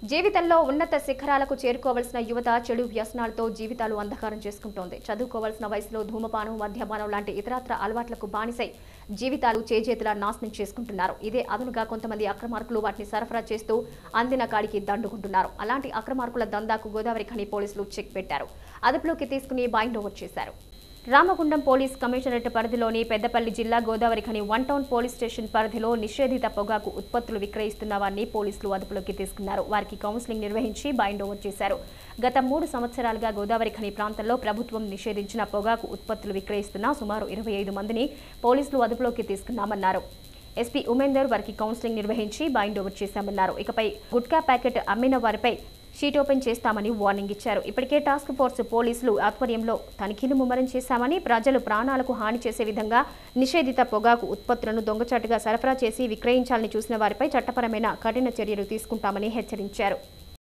జీవితంలో ఉన్నత శిఖరాలకు చేరుకోవాల్సిన యువత చెడు వ్యసనాలతో జీవితాలు అంధకారం చేసుకుంటోంది చదువుకోవాల్సిన వయసులో ధూమపానం మద్యపానం లాంటి ఇతరత్ర అలవాట్లకు బానిసై జీవితాలు చేజేతులా నాశనం చేసుకుంటున్నారు ఇదే అదునుగా కొంతమంది అక్రమార్కులు వాటిని సరఫరా చేస్తూ అందిన కాడికి దండుకుంటున్నారు అలాంటి అక్రమార్కుల దందాకు గోదావరి ఖని పోలీసులు చెక్ పెట్టారు అదుపులోకి తీసుకుని బైండ్ ఓవర్ చేశారు రామగుండం పోలీస్ కమిషనరేట్ పరిధిలోని పెద్దపల్లి జిల్లా Godavari Khani one town police station పరిధిలో నిషేధిత పొగాకు ఉత్పత్తులు విక్రయిస్తున్న వారిని పోలీసులు అదుపులోకి తీసుకున్నారు వారికి కౌన్సిలింగ్ నిర్వహించి బైండ్ ఓవర్ చేశారు గత మూడు సంవత్సరాలుగా గోదావరి ఖని ప్రాంతంలో ప్రభుత్వం నిషేధించిన పొగాకు ఉత్పత్తులు విక్రయిస్తున్న సుమారు ఇరవై ఐదు మందిని పోలీసులు అదుపులోకి తీసుకున్నామన్నారు ఎస్పీ ఉమేందర్ వారికి కౌన్సిలింగ్ నిర్వహించి బైండ్ ఓవర్ చేశామన్నారు ఇకపై గుట్కా ప్యాకెట్ అమ్మిన వారిపై షీట్ ఓపెన్ చేస్తామని వార్నింగ్ ఇచ్చారు ఇప్పటికే టాస్క్ ఫోర్స్ పోలీసులు ఆధ్వర్యంలో తనిఖీలు ముమ్మరం చేశామని ప్రజలు ప్రాణాలకు హాని చేసే విధంగా నిషేధిత పొగాకు ఉత్పత్తులను దొంగచాటుగా సరఫరా చేసి విక్రయించాలని చూసిన వారిపై చట్టపరమైన కఠిన చర్యలు తీసుకుంటామని హెచ్చరించారు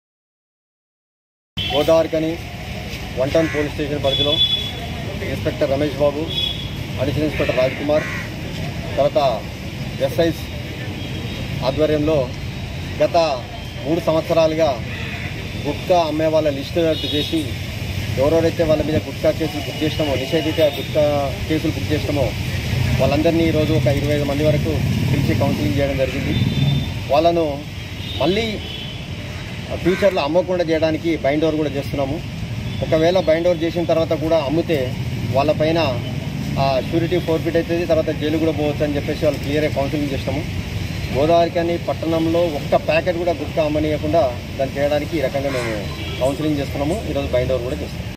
Godavarikhani one town police station పరిధిలో inspector Ramesh Babu additional inspector Raj Kumar తర్వాత ఎస్ఐస్ ఆధ్వర్యంలో గత మూడు సంవత్సరాలుగా గుట్కా అమ్మే వాళ్ళ లిస్టు రద్దు చేసి ఎవరెవరైతే వాళ్ళ మీద గుట్కా కేసులు బుక్ చేసినామో నిషేధిత గుట్కా కేసులు బుక్ చేసినామో వాళ్ళందరినీ ఈరోజు ఒక ఇరవై ఐదు మంది వరకు పిలిచి కౌన్సిలింగ్ చేయడం జరిగింది వాళ్ళను మళ్ళీ ఫ్యూచర్లో అమ్మకుండా చేయడానికి బైండ్ ఓవర్ కూడా చేస్తున్నాము ఒకవేళ బైండ్ ఓవర్ చేసిన తర్వాత కూడా అమ్మితే వాళ్ళపైన షూరిటీ ఫోర్ఫిట్ అవుతుంది తర్వాత జైలు కూడా పోవచ్చు అని చెప్పేసి వాళ్ళు క్లియర్గా కౌన్సిలింగ్ చేస్తాము గోదావరికని పట్టణంలో ఒక్క ప్యాకెట్ కూడా గుట్కా అమ్మనీయకుండా దాన్ని చేయడానికి ఈ రకంగా మేము కౌన్సిలింగ్ చేస్తున్నాము ఈరోజు బైండ్ ఓవర్ కూడా చేస్తాము